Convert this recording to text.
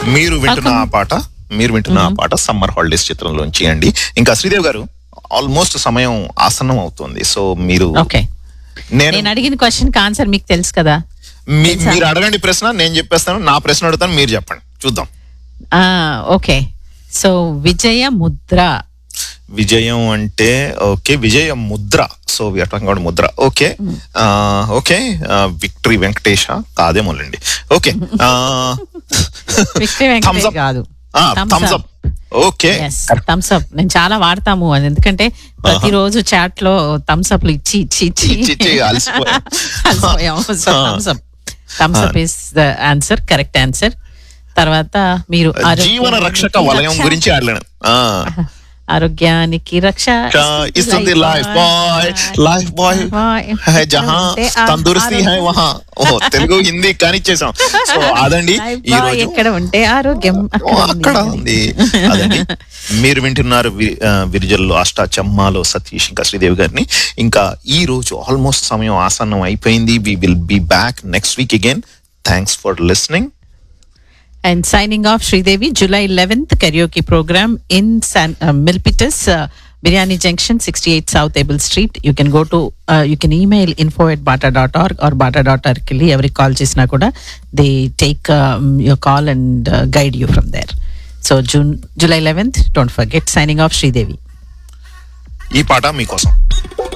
మీరు వింటున్న ఆ పాట మీరు వింటున్న ఆ పాట సమ్మర్ హాలిడేస్ చిత్రంలోంచి అండి ఇంకా శ్రీదేవ్ గారు ఆల్మోస్ట్ సమయం ఆసన్నం అవుతుంది సో మీరు ఓకే నేను నేను అడిగిన క్వశ్చన్ కి ఆన్సర్ మీకు తెలుసు కదా మీ- మీరు అడగండి ప్రశ్న నేను చెప్పేస్తాను నా ప్రశ్న అడుగుతాను మీరు చెప్పండి చూద్దాం ఆ ఓకే సో విజయ ముద్ర విజయం అంటే okay Vijaya mudra so we're talking about mudra okay okay victory Venkatesha కాదేమోలండి ఓకే విక్టరీ వెంకటేష్ కాదు Thums Up okay Thums Up నేను చాలా వాడతాము అది ఎందుకంటే ప్రతిరోజు చాట్ లో థమ్స్ అప్ ఇచ్చి ఇచ్చి ఇచ్చి ఇచ్చి ఇచ్చి అలసిపోయాం. అలసిపోయాం so thumbs up thumbs up is the answer correct answer తర్వాత మీరు జీవన రక్షక ఆరోగ్యానికి వలయం రక్ష- గురించి ఆడలేను ఆరోగ్యానికి రక్ష ఇస్తుంది లైఫ్ బాయ్ లైఫ్ బాయ్ है जहां तंदुरुस्ती है वहां ఓ తెలుగు హిందీ కానిచ్చేసాం సో అదండి ఈ రోజు ఎక్కడ ఉంటే ఆరోగ్యం ఓ, అక్కడ ఉంది అదండి మీరు వింటున్నారు వి- ఆ, విరిజల్లో అష్టాచమ్మాలో సతీష్ ఇంకా శ్రీదేవి గారిని ఇంకా ఈ రోజు ఆల్మోస్ట్ సమయం ఆసన్నం అయిపోయింది we will be back next week again thanks for listening And signing off, Sridevi, July 11th karaoke program in San uh, Milpitas, uh, Biryani Junction, 68 South Able Street. You can go to, uh, you can email info at bata.org or bata.org. కి Every call చేసినా కూడా they take um, your call and uh, guide you from there. So June, July 11th, don't forget. Signing off, Sridevi. ఈ పాట మీకోసం